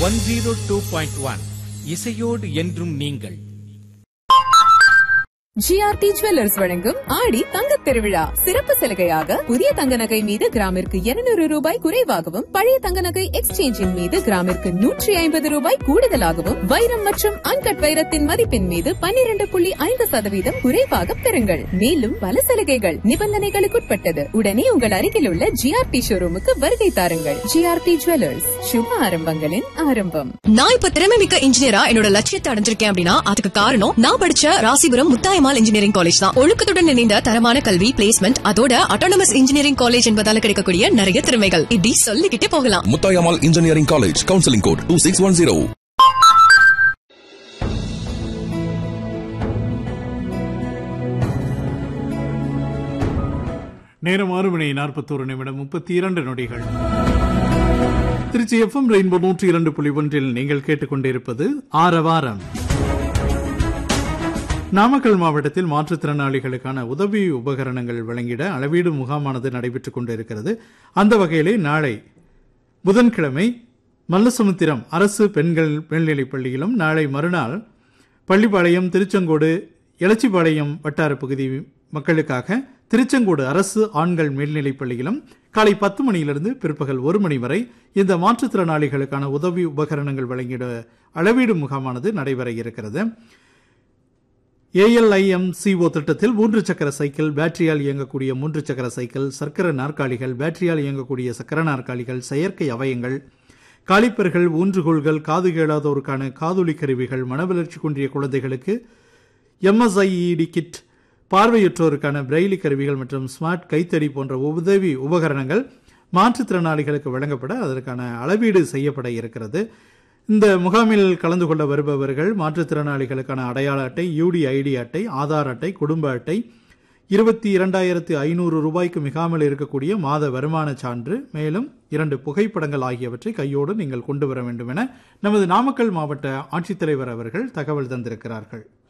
one zero two point one இசையோடு என்றும் நீங்கள் ஜிஆர்டி ஜுவல்லர்ஸ் வழங்கும் ஆடி தங்கத் திருவிழா சிறப்பு சலுகையாக புதிய தங்க நகை மீது கிராமிற்கு 200 ரூபாய் குறைவாகவும் பழைய தங்க நகை எக்ஸ்சேஞ்சின் மீது கிராமிற்கு நூற்றி ஐம்பது ரூபாய் கூடுதலாகவும் வைரம் மற்றும் அன்கட் வைரத்தின் மதிப்பின் மீது 12.5% புள்ளி ஐந்து சதவீதம் குறைவாக பெறுங்கள் மேலும் பல சலுகைகள் நிபந்தனைகளுக்குட்பட்டது உடனே உங்கள் அருகில் உள்ள ஜிஆர்டி ஷோரூமுக்கு வருகை தாருங்கள் ஜிஆர்டி ஜுவல்லர்ஸ் சுப ஆரம்பங்களின் ஆரம்பம் நான் இப்ப திறமை மிக்க இன்ஜினியரா என்னோட லட்சியத்தை அடைஞ்சிருக்கேன் அப்படின்னா அதுக்கு காரணம் நான் படிச்ச ராசிபுரம் முத்தாயமால் இன்ஜினியரிங் காலேஜ் தான் ஒழுக்கத்துடன் இணைந்த தரமான கல்வி பிளேஸ்மெண்ட் அதோட அட்டானமஸ் இன்ஜினியரிங் காலேஜ் என்பதால கிடைக்கக்கூடிய நிறைய திறமைகள் இப்படி சொல்லிக்கிட்டே போகலாம் Muthayammal engineering college counselling code two six one zero நேரம் ஆறு மணி நாற்பத்தோரு நிமிடம் முப்பத்தி இரண்டு நொடிகள் திருச்சி எஃப்எம் ரெயின்போ நூற்றி இரண்டு புள்ளி ஒன்றில் நீங்கள் கேட்டுக்கொண்டிருப்பது ஆரவாரம் நாமக்கல் மாவட்டத்தில் மாற்றுத்திறனாளிகளுக்கான உதவி உபகரணங்கள் வழங்கிட அளவீடு முகாமானது நடைபெற்றுக் கொண்டிருக்கிறது அந்த வகையிலே நாளை புதன்கிழமை மல்லசமுத்திரம் அரசு பெண்கள் மேல்நிலைப் பள்ளியிலும் நாளை மறுநாள் பள்ளிப்பாளையம் திருச்செங்கோடு எலச்சிபாளையம் வட்டார பகுதி மக்களுக்காக திருச்செங்கோடு அரசு ஆண்கள் மேல்நிலைப் பள்ளியிலும் காலை பத்து மணியிலிருந்து பிற்பகல் ஒரு மணி வரை இந்த மாற்றுத்திறனாளிகளுக்கான உதவி உபகரணங்கள் வழங்கிட அளவீடு முகாமானது நடைபெற இருக்கிறது ஏஎல்ஐஎம் சிஓ திட்டத்தில் மூன்று சக்கர சைக்கிள் பேட்டரியால் இயங்கக்கூடிய மூன்று சக்கர சைக்கிள் சக்கர நாற்காலிகள் பேட்டரியால் இயங்கக்கூடிய சக்கர நாற்காலிகள் செயற்கை அவயங்கள் காலிப்பர்கள் ஊன்றுகோல்கள் காது கேளாதோருக்கான காதொலி கருவிகள் மனவளர்ச்சி குன்றிய குழந்தைகளுக்கு எம்எஸ்ஐஇடி கிட் பார்வையற்றோருக்கான பிரெய்லி கருவிகள் மற்றும் ஸ்மார்ட் கைத்தடி போன்ற உதவி உபகரணங்கள் மாற்றுத்திறனாளிகளுக்கு வழங்கப்பட அதற்கான அளவீடு செய்யப்பட இருக்கிறது இந்த முகாமில் கலந்து கொள்ள வருபவர்கள் மாற்றுத்திறனாளிகளுக்கான அடையாள அட்டை யூடிஐடி அட்டை ஆதார் அட்டை குடும்ப அட்டை இருபத்தி இரண்டாயிரத்து ஐநூறு ரூபாய்க்கு மிகாமல் இருக்கக்கூடிய மாத வருமான சான்று மேலும் இரண்டு புகைப்படங்கள் ஆகியவற்றை கையோடு நீங்கள் கொண்டு வர வேண்டும் என நமது நாமக்கல் மாவட்ட ஆட்சித்தலைவர் அவர்கள் தகவல் தந்திருக்கிறார்கள்